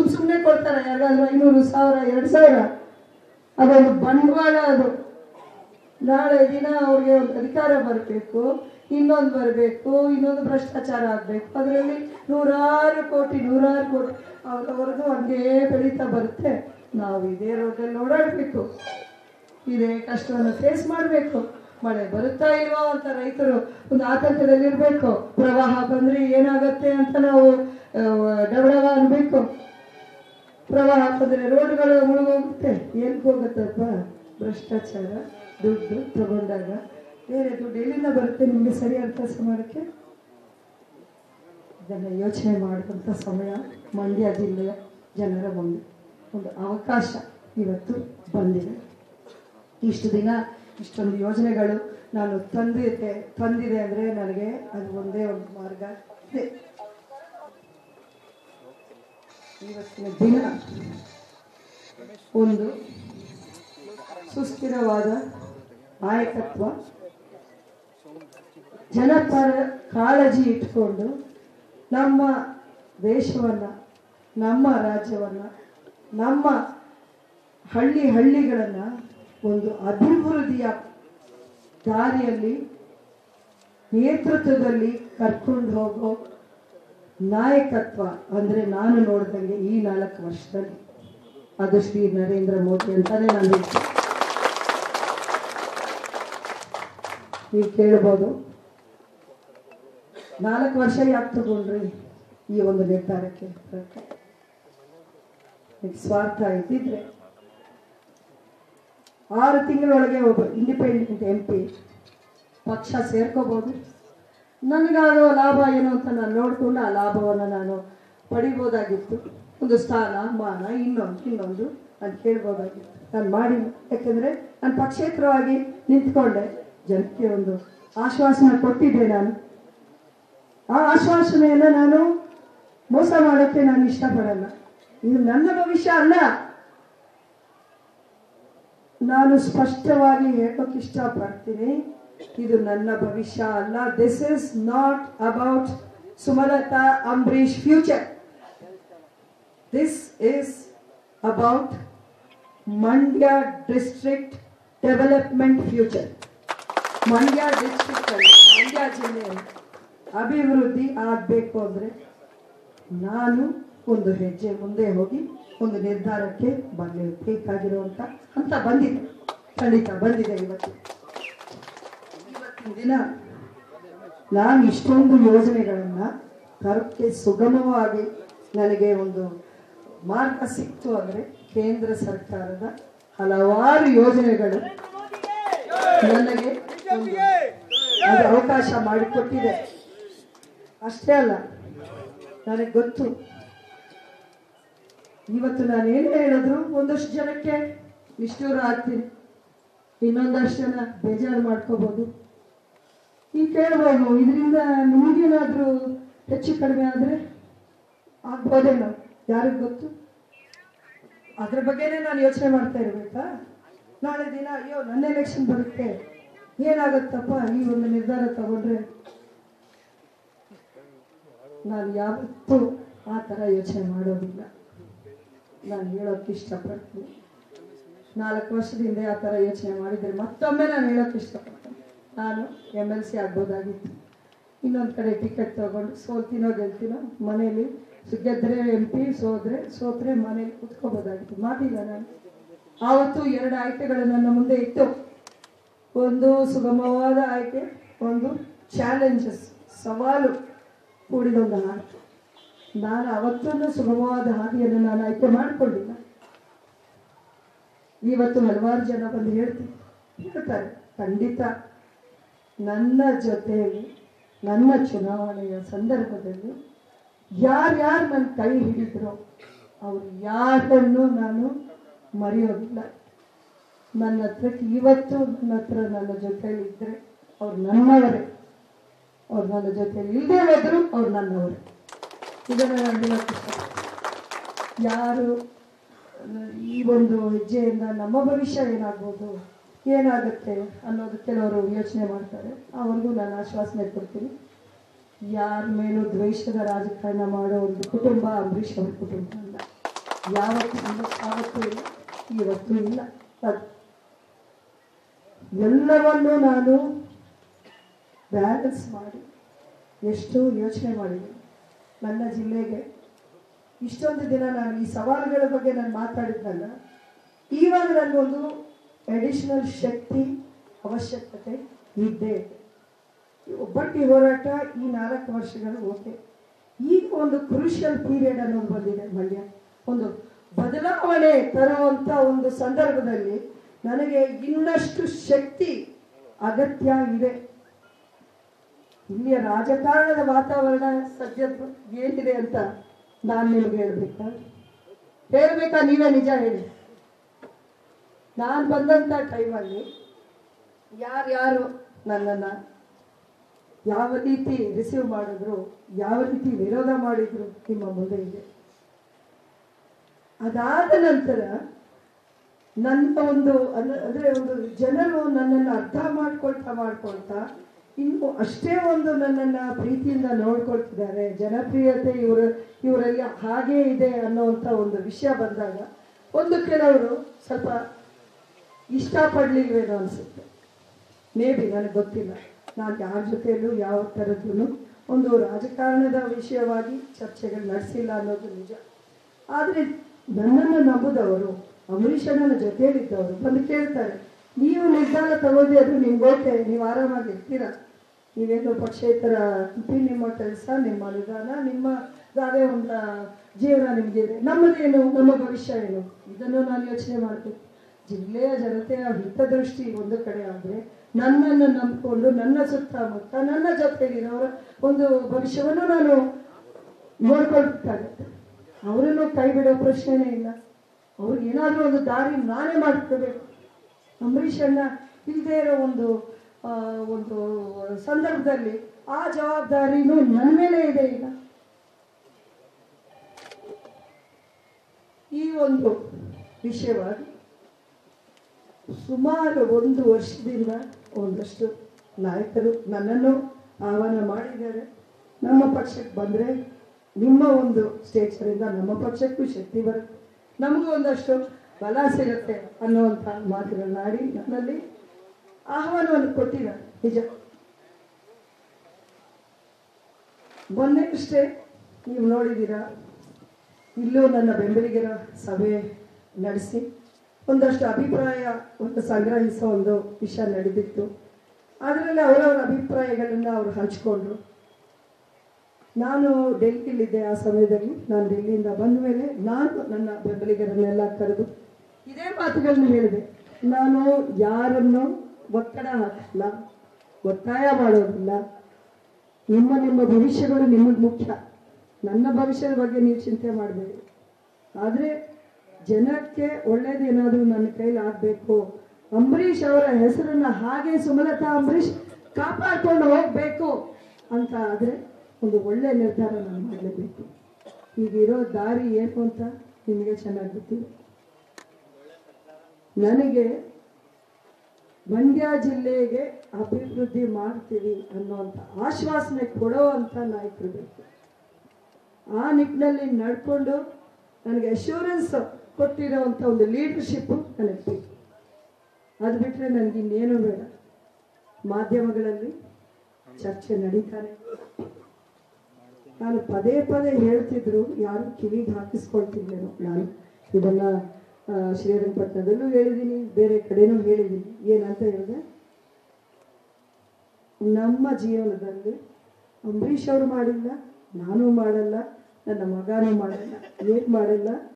ಸುಮ್ ಸುಮ್ಮನೆ ಕೊಡ್ತಾರೆ ಯಾರಿಗಾದ್ರೂ ಐನೂರು ಸಾವಿರ ಎರಡು ಸಾವಿರ ಅದೊಂದು ಬಂಡವಾಳ ಅದು ನಾಳೆ ದಿನ ಅವ್ರಿಗೆ ಒಂದು ಅಧಿಕಾರ ಬರಬೇಕು ಇನ್ನೊಂದು ಬರಬೇಕು ಇನ್ನೊಂದು ಭ್ರಷ್ಟಾಚಾರ ಆಗಬೇಕು ಅದರಲ್ಲಿ ನೂರಾರು ಕೋಟಿ ನೂರಾರು ಕೋಟಿ ಅವ್ರವ್ರದ್ದು ಹಂಗೇ ಬೆಳೀತಾ ಬರುತ್ತೆ ನಾವು ಇದೇ ರೋಡಲ್ಲಿ ಓಡಾಡಬೇಕು ಇದೇ ಕಷ್ಟವನ್ನು ಫೇಸ್ ಮಾಡಬೇಕು ಮಳೆ ಬರುತ್ತಾ ಇಲ್ವೋ ಅಂತ ರೈತರು ಒಂದು ಆತಂಕದಲ್ಲಿರಬೇಕು ಪ್ರವಾಹ ಬಂದ್ರೆ ಏನಾಗತ್ತೆ ಅಂತ ನಾವು ಆ, ಡಬಡವ ಅನ್ಬೇಕು ಪ್ರವಾಹ ಬಂದ್ರೆ ರೋಡ್ಗಳು ಮುಳುಗೋಗುತ್ತೆ ಏನಕ್ಕೆ ಹೋಗುತ್ತಪ್ಪ ಭ್ರಷ್ಟಾಚಾರ ದುಡ್ಡು ತಗೊಂಡಾಗ ಬೇರೆ ದುಡ್ಡು ಎಲ್ಲಿಂದ ಬರುತ್ತೆ ನಿಮಗೆ ಸರಿಯಾದ ಕೆಲಸ ಮಾಡೋಕ್ಕೆ ಇದನ್ನು ಯೋಚನೆ ಮಾಡುವಂಥ ಸಮಯ ಮಂಡ್ಯ ಜಿಲ್ಲೆಯ ಜನರ ಮುಂದೆ ಒಂದು ಅವಕಾಶ ಇವತ್ತು ಬಂದಿದೆ ಇಷ್ಟು ದಿನ ಇಷ್ಟೊಂದು ಯೋಜನೆಗಳು ನಾನು ತಂದಿದ್ದೆ ತಂದಿದೆ ಅಂದರೆ ನನಗೆ ಅದು ಒಂದೇ ಒಂದು ಮಾರ್ಗ ಇದೆ ಇವತ್ತಿನ ದಿನ ಒಂದು ಸುಸ್ಥಿರವಾದ ನಾಯಕತ್ವ ಜನಪರ ಕಾಳಜಿ ಇಟ್ಕೊಂಡು ನಮ್ಮ ದೇಶವನ್ನು ನಮ್ಮ ರಾಜ್ಯವನ್ನು ನಮ್ಮ ಹಳ್ಳಿ ಹಳ್ಳಿಗಳನ್ನು ಒಂದು ಅಭಿವೃದ್ಧಿಯ ದಾರಿಯಲ್ಲಿ ನೇತೃತ್ವದಲ್ಲಿ ಕರ್ಕೊಂಡು ಹೋಗೋ ನಾಯಕತ್ವ ಅಂದರೆ ನಾನು ನೋಡಿದಂಗೆ ಈ ನಾಲ್ಕು ವರ್ಷದಲ್ಲಿ ಅದು ಶ್ರೀ ನರೇಂದ್ರ ಮೋದಿ ಅಂತಾನೆ ನಾನು ಹೇಳ್ತೀನಿ ನೀವು ಕೇಳ್ಬೋದು ನಾಲ್ಕು ವರ್ಷ ಯಾಕೆ ತಗೊಂಡ್ರಿ ಈ ಒಂದು ನಿರ್ಧಾರಕ್ಕೆ ಅದಕ್ಕೆ ನಿಮ್ಗೆ ಸ್ವಾರ್ಥ ಇದ್ದಿದ್ರೆ ಆರು ತಿಂಗಳೊಳಗೆ ಒಬ್ಬ ಇಂಡಿಪೆಂಡೆಂಟ್ ಎಂ ಪಿ ಪಕ್ಷ ಸೇರ್ಕೋಬೋದು ನನಗಾಗೋ ಲಾಭ ಏನು ಅಂತ ನಾನು ನೋಡಿಕೊಂಡು ಆ ಲಾಭವನ್ನು ನಾನು ಪಡಿಬೋದಾಗಿತ್ತು ಒಂದು ಸ್ಥಾನ ಮಾನ ಇನ್ನೊಂದು ಇನ್ನೊಂದು ನಾನು ಕೇಳ್ಬೋದಾಗಿತ್ತು ನಾನು ಮಾಡಿಲ್ಲ ಯಾಕೆಂದರೆ ನಾನು ಪಕ್ಷೇತರವಾಗಿ ನಿಂತ್ಕೊಂಡೆ ಜನಕ್ಕೆ ಒಂದು ಆಶ್ವಾಸನೆ ಕೊಟ್ಟಿದ್ದೆ ನಾನು ಆ ಆಶ್ವಾಸನೆಯನ್ನು ನಾನು ಮೋಸ ಮಾಡೋಕ್ಕೆ ನಾನು ಇಷ್ಟಪಡಲ್ಲ ಇದು ನನ್ನ ಭವಿಷ್ಯ ಅಲ್ಲ ನಾನು ಸ್ಪಷ್ಟವಾಗಿ ಹೇಳೋಕೆ ಇಷ್ಟಪಡ್ತೀನಿ ಇದು ನನ್ನ ಭವಿಷ್ಯ ಅಲ್ಲ this is not about Sumalatha Ambareesh future this is about Mandya district development future Mandya district ಅಲ್ಲಿ ಮಂಡ್ಯ ಜಿಲ್ಲೆಯಲ್ಲಿ ಅಭಿವೃದ್ಧಿ ಆಗಬೇಕು ಅಂದರೆ ನಾನು ಒಂದು ಹೆಜ್ಜೆ ಮುಂದೆ ಹೋಗಿ ಒಂದು ನಿರ್ಧಾರಕ್ಕೆ ಬರಲೇಬೇಕಾಗಿರುವಂತ ಹಂತ ಬಂದಿದೆ ಖಂಡಿತ ಬಂದಿದೆ ಇವತ್ತು ಇವತ್ತಿನ ದಿನ ನಾನು ಇಷ್ಟೊಂದು ಯೋಜನೆಗಳನ್ನ ತರಕ್ಕೆ ಸುಗಮವಾಗಿ ನನಗೆ ಒಂದು ಮಾರ್ಗ ಸಿಕ್ತು ಅಂದರೆ ಕೇಂದ್ರ ಸರ್ಕಾರದ ಹಲವಾರು ಯೋಜನೆಗಳು ನನಗೆ ಒಂದು ಅದು ಅವಕಾಶ ಮಾಡಿಕೊಟ್ಟಿದೆ ಅಷ್ಟೇ ಅಲ್ಲ ನನಗೆ ಗೊತ್ತು ಇವತ್ತು ನಾನು ಏನು ಹೇಳಿದ್ರು ಒಂದಷ್ಟು ಜನಕ್ಕೆ ನಿಷ್ಠೂರ ಆಗ್ತೀನಿ ಇನ್ನೊಂದಷ್ಟು ಜನ ಬೇಜಾರು ಮಾಡ್ಕೋಬೋದು ಈಗ ಕೇಳ್ಬೋದು ಇದರಿಂದ ನಿಮಗೇನಾದರೂ ಹೆಚ್ಚು ಕಡಿಮೆ ಆದರೆ ಆಗ್ಬೋದೇನೋ ಯಾರಿಗೆ ಗೊತ್ತು ಅದ್ರ ಬಗ್ಗೆನೇ ನಾನು ಯೋಚನೆ ಮಾಡ್ತಾ ಇರ್ಬೇಕಾ ನಾಳೆ ದಿನ ಅಯ್ಯೋ ನನ್ನ ಎಲೆಕ್ಷನ್ ಬರುತ್ತೆ ಏನಾಗುತ್ತಪ್ಪ ಈ ಒಂದು ನಿರ್ಧಾರ ತಗೊಂಡ್ರೆ ನಾನು ಯಾವತ್ತೂ ಆ ಥರ ಯೋಚನೆ ಮಾಡೋದಿಲ್ಲ ನಾನು ಹೇಳೋಕ್ಕೆ ಇಷ್ಟಪಡ್ತೀನಿ ನಾಲ್ಕು ವರ್ಷದ ಹಿಂದೆ ಆ ಥರ ಯೋಚನೆ ಮಾಡಿದರೆ ಮತ್ತೊಮ್ಮೆ ನಾನು ಹೇಳೋಕ್ಕೆ ಇಷ್ಟಪಡ್ತೀನಿ ನಾನು ಎಮ್ ಎಲ್ ಸಿ ಆಗ್ಬೋದಾಗಿತ್ತು ಇನ್ನೊಂದು ಕಡೆ ಟಿಕೆಟ್ ತಗೊಂಡು ಸೋಲ್ತೀನೋ ಗೆಲ್ತೀನೋ ಮನೇಲಿ ಸೊ ಗೆದ್ರೆ ಎಂ ಪಿ ಸೋದ್ರೆ ಸೋತ್ರೆ ಮನೇಲಿ ಕುತ್ಕೋಬೋದಾಗಿತ್ತು ಮಾಡಿಲ್ಲ ನಾನು ಆವತ್ತು ಎರಡು ಆಯ್ಕೆಗಳು ನನ್ನ ಮುಂದೆ ಇತ್ತು ಒಂದು ಸುಗಮವಾದ ಆಯ್ಕೆ ಒಂದು ಚಾಲೆಂಜಸ್ ಸವಾಲು ಕೂಡಿದೊಂದು ಆಯ್ಕೆ ನಾನು ಅವತ್ತೊಂದು ಸುಗಮವಾದ ಹಾದಿಯನ್ನು ನಾನು ಆಯ್ಕೆ ಮಾಡಿಕೊಂಡಿಲ್ಲ ಇವತ್ತು ಹಲವಾರು ಜನ ಬಂದು ಹೇಳ್ತೀನಿ ಹೇಳ್ತಾರೆ ಖಂಡಿತ ನನ್ನ ಜೊತೆಯಲ್ಲಿ ನನ್ನ ಚುನಾವಣೆಯ ಸಂದರ್ಭದಲ್ಲಿ ಯಾರ್ಯಾರು ನನ್ನ ಕೈ ಹಿಡಿದ್ರು ಅವ್ರು ಯಾರನ್ನು ನಾನು ಮರೆಯೋದಿಲ್ಲ ನನ್ನ ಹತ್ರಕ್ಕೆ ಇವತ್ತು ನನ್ನ ಹತ್ರ ನನ್ನ ಜೊತೆಯಲ್ಲಿ ಇದ್ದರೆ ಅವ್ರು ನನ್ನವರೇ ಅವ್ರು ನನ್ನ ಜೊತೆಯಲ್ಲಿ ಇಲ್ಲದೆ ಹೋದ್ರು ಅವ್ರು ನನ್ನವರೇ ಇದನ್ನು ನಾನು ಹೇಳೋಕ್ಕೆ ಇಷ್ಟಪಡ್ತೀನಿ. ಯಾರು ಈ ಒಂದು ಹೆಜ್ಜೆಯಿಂದ ನಮ್ಮ ಭವಿಷ್ಯ ಏನಾಗ್ಬೋದು ಏನಾಗುತ್ತೆ ಅನ್ನೋದು ಕೆಲವರು ಯೋಚನೆ ಮಾಡ್ತಾರೆ ಅವ್ರಿಗೂ ನಾನು ಆಶ್ವಾಸನೆ ಕೊಡ್ತೀನಿ ಯಾರ ಮೇಲೂ ದ್ವೇಷದ ರಾಜಕಾರಣ ಮಾಡೋ ಒಂದು ಕುಟುಂಬ ಅಂಬರೀಷ್ ಅವ್ರ ಕುಟುಂಬ ಅಲ್ಲ ಯಾವತ್ತೂ ಇಲ್ಲ ಯಾವತ್ತೂ ಇಲ್ಲ ಇವತ್ತೂ ಇಲ್ಲ ಅದು ಎಲ್ಲವನ್ನೂ ನಾನು ಬ್ಯಾಲೆನ್ಸ್ ಮಾಡಿ ಎಷ್ಟು ಯೋಚನೆ ಮಾಡಿದ್ದೀನಿ ನನ್ನ ಜಿಲ್ಲೆಗೆ ಇಷ್ಟೊಂದು ದಿನ ನಾನು ಈ ಸವಾಲುಗಳ ಬಗ್ಗೆ ನಾನು ಮಾತಾಡಿದ್ನಲ್ಲ ಇವಾಗ ನನಗೊಂದು ಅಡಿಷನಲ್ ಶಕ್ತಿ ಅವಶ್ಯಕತೆ ಇದ್ದೇ ಇದೆ ಈ ಒಬ್ಬಟ್ಟಿ ಹೋರಾಟ ಈ ನಾಲ್ಕು ವರ್ಷಗಳು ಓಕೆ ಈಗ ಒಂದು ಕ್ರೂಷಿಯಲ್ ಪೀರಿಯಡ್ ಅನ್ನೋದು ಬಂದಿದೆ ಮಂಡ್ಯ ಒಂದು ಬದಲಾವಣೆ ತರುವಂತ ಒಂದು ಸಂದರ್ಭದಲ್ಲಿ ನನಗೆ ಇನ್ನಷ್ಟು ಶಕ್ತಿ ಅಗತ್ಯ ಇದೆ ಇಲ್ಲಿಯ ರಾಜಕಾರಣದ ವಾತಾವರಣ ಸದ್ಯದ ಏನಿದೆ ಅಂತ ನಾನು ನಿಮ್ಗೆ ಹೇಳ್ಬೇಕಾ ಹೇಳ್ಬೇಕಾ ನೀವೇ ನಿಜ ಹೇಳಿ ನಾನು ಬಂದಂತ ಟೈಮಲ್ಲಿ ಯಾರ್ಯಾರು ನನ್ನನ್ನು ಯಾವ ರೀತಿ ರಿಸೀವ್ ಮಾಡಿದ್ರು ಯಾವ ರೀತಿ ವಿರೋಧ ಮಾಡಿದ್ರು ನಿಮ್ಮ ಮುಂದೆ ಇದೆ ಅದಾದ ನಂತರ ನನ್ನ ಒಂದು ಅನ- ಅಂದ್ರೆ ಒಂದು ಜನರು ನನ್ನನ್ನು ಅರ್ಥ ಮಾಡ್ಕೊಳ್ತಾ ಮಾಡ್ಕೊಳ್ತಾ ಇನ್ನು ಅಷ್ಟೇ ಒಂದು ನನ್ನನ್ನು ಪ್ರೀತಿಯಿಂದ ನೋಡ್ಕೊಳ್ತಿದ್ದಾರೆ ಜನಪ್ರಿಯತೆ ಇವರು ಇವರಲ್ಲಿ ಹಾಗೇ ಇದೆ ಅನ್ನೋವಂಥ ಒಂದು ವಿಷಯ ಬಂದಾಗ ಒಂದು ಕೆಲವರು ಸ್ವಲ್ಪ ಇಷ್ಟಪಡ್ಲಿಲ್ವೇನೋ ಅನಿಸುತ್ತೆ ಮೇ ಬಿ ನನಗೆ ಗೊತ್ತಿಲ್ಲ ನಾನು ಯಾರ ಜೊತೆಯಲ್ಲೂ ಯಾವ ಥರದ್ದು ಒಂದು ರಾಜಕಾರಣದ ವಿಷಯವಾಗಿ ಚರ್ಚೆಗಳು ನಡೆಸಿಲ್ಲ ಅನ್ನೋದು ನಿಜ ಆದರೆ ನನ್ನನ್ನು ನಂಬುದವರು ಅಂಬರೀಷಣ್ಣನ ಜೊತೆಯಲ್ಲಿದ್ದವರು ಬಂದು ಕೇಳ್ತಾರೆ ನೀವು ನಿರ್ಧಾರ ತಗೋದಿ ಅದು ನಿಮ್ಗೆ ಓಕೆ ನೀವು ಆರಾಮಾಗಿ ಇರ್ತೀರಾ ನೀವೇನು ಪಕ್ಷೇತರ ಇದು ನಿಮ್ಮ ಕೆಲಸ ನಿಮ್ಮ ಅನುದಾನ ನಿಮ್ಮ ಅದೇ ಒಂದು ಜೀವನ ನಿಮಗಿದೆ ನಮ್ಮದೇನು ನಮ್ಮ ಭವಿಷ್ಯ ಏನು ಇದನ್ನು ನಾನು ಯೋಚನೆ ಮಾಡಬೇಕು ಜಿಲ್ಲೆಯ ಜನತೆಯ ಹಿತದೃಷ್ಟಿ ಒಂದು ಕಡೆ ಆದರೆ ನನ್ನನ್ನು ನಂಬಿಕೊಂಡು ನನ್ನ ಸುತ್ತಮುತ್ತ ನನ್ನ ಜೊತೆಲಿರೋರ ಒಂದು ಭವಿಷ್ಯವನ್ನು ನಾನು ನೋಡ್ಕೊಳ್ಬೇಕಾಗತ್ತೆ ಅವರನ್ನು ಕೈ ಬಿಡೋ ಪ್ರಶ್ನೆನೇ ಇಲ್ಲ ಅವ್ರಿಗೆ ಏನಾದರೂ ಒಂದು ದಾರಿ ನಾನೇ ಮಾಡ್ಕೋಬೇಕು ಅಂಬರೀಷ್ ಅಣ್ಣ ಇಲ್ಲದೆ ಇರೋ ಒಂದು ಆ, ಒಂದು ಸಂದರ್ಭದಲ್ಲಿ ಆ ಜವಾಬ್ದಾರಿನೂ ನನ್ನ ಮೇಲೆ ಇದೆ ಈಗ ಈ ಒಂದು ವಿಷಯವಾಗಿ ಸುಮಾರು ಒಂದು ವರ್ಷದಿಂದ ಒಂದಷ್ಟು ನಾಯಕರು ನನ್ನನ್ನು ಆಹ್ವಾನ ಮಾಡಿದ್ದಾರೆ ನಮ್ಮ ಪಕ್ಷಕ್ಕೆ ಬಂದರೆ ನಿಮ್ಮ ಒಂದು ಸ್ಟೇಚರಿಂದ ನಮ್ಮ ಪಕ್ಷಕ್ಕೂ ಶಕ್ತಿ ಬರುತ್ತೆ ನಮಗೂ ಒಂದಷ್ಟು ಬಲ ಸಿಗುತ್ತೆ ಅನ್ನುವಂಥ ಮಾತುಗಳನ್ನಾಡಿ ನನ್ನಲ್ಲಿ ಆಹ್ವಾನವನ್ನು ಕೊಟ್ಟಿದ್ದಾರೆ ನಿಜ ಮೊನ್ನೆಯಷ್ಟೇ ನೀವು ನೋಡಿದ್ದೀರಾ ಇಲ್ಲೂ ನನ್ನ ಬೆಂಬಲಿಗರ ಸಭೆ ನಡೆಸಿ ಒಂದಷ್ಟು ಅಭಿಪ್ರಾಯ ಒಂದು ಸಂಗ್ರಹಿಸೋ ಒಂದು ವಿಷಯ ನಡೆದಿತ್ತು ಅದರಲ್ಲಿ ಅವರವರ ಅಭಿಪ್ರಾಯಗಳನ್ನು ಅವರು ಹಂಚಿಕೊಂಡ್ರು ನಾನು ಡೆಲ್ಲಿಯಲ್ಲಿದ್ದೆ ಆ ಸಮಯದಲ್ಲಿ ನಾನು ಡೆಲ್ಲಿಯಿಂದ ಬಂದ ಮೇಲೆ ನಾನು ನನ್ನ ಬೆಂಬಲಿಗರನ್ನೆಲ್ಲ ಕರೆದು ಇದೇ ಮಾತುಗಳನ್ನು ಹೇಳಿದೆ ನಾನು ಯಾರನ್ನು ಒತ್ತಡ ಹಾಕಿಲ್ಲ ಒತ್ತಾಯ ಮಾಡೋದಿಲ್ಲ ನಿಮ್ಮ ನಿಮ್ಮ ಭವಿಷ್ಯಗಳು ನಿಮಗೆ ಮುಖ್ಯ ನನ್ನ ಭವಿಷ್ಯದ ಬಗ್ಗೆ ನೀವು ಚಿಂತೆ ಮಾಡಬೇಡಿ ಆದರೆ ಜನಕ್ಕೆ ಒಳ್ಳೇದೇನಾದರೂ ನನ್ನ ಕೈಲಿ ಆಗಬೇಕು ಅಂಬರೀಷ್ ಅವರ ಹೆಸರನ್ನ ಹಾಗೆ ಸುಮಲತಾ ಅಂಬರೀಷ್ ಕಾಪಾಡ್ಕೊಂಡು ಹೋಗ್ಬೇಕು ಅಂತ ಆದರೆ ಒಂದು ಒಳ್ಳೆ ನಿರ್ಧಾರ ನಾನು ಮಾಡಲೇಬೇಕು ಈಗಿರೋ ದಾರಿ ಏನು ಅಂತ ನಿಮಗೆ ಚೆನ್ನಾಗಿ ಗೊತ್ತಿದೆ ನನಗೆ ಮಂಡ್ಯ ಜಿಲ್ಲೆಗೆ ಅಭಿವೃದ್ಧಿ ಮಾಡ್ತೀವಿ ಅನ್ನೋಂಥ ಆಶ್ವಾಸನೆ ಕೊಡೋವಂಥ ನಾಯಕರು ಬೇಕು ಆ ನಿಟ್ಟಿನಲ್ಲಿ ನಡ್ಕೊಂಡು ನನಗೆ ಅಶ್ಯೂರೆನ್ಸ್ ಕೊಟ್ಟಿರೋವಂಥ ಒಂದು ಲೀಡರ್ಶಿಪ್ಪು ನನಗೆ ಬೇಕು ಅದು ಬಿಟ್ಟರೆ ನನಗೆ ಇನ್ನೇನು ಬೇಡ ಮಾಧ್ಯಮಗಳಲ್ಲಿ ಚರ್ಚೆ ನಡೀತಾನೆ ನಾನು ಪದೇ ಪದೇ ಹೇಳ್ತಿದ್ರು ಯಾರು ಕಿವಿಗೆ ಹಾಕಿಸ್ಕೊಳ್ತಿದ್ದೇನೋ ನಾನು ಇದನ್ನ ಆ, ಶ್ರೀರಂಗಪಟ್ಟಣದಲ್ಲೂ ಹೇಳಿದ್ದೀನಿ ಬೇರೆ ಕಡೆನೂ ಹೇಳಿದ್ದೀನಿ ಏನಂತ ಹೇಳಿದೆ ನಮ್ಮ ಜೀವನದಲ್ಲಿ ಅಂಬರೀಷ್ ಅವರು ಮಾಡಿಲ್ಲ ನಾನು ಮಾಡಲ್ಲ ನನ್ನ ಮಗನೂ ಮಾಡಲ್ಲ ಏನು ಮಾಡಲ್ಲ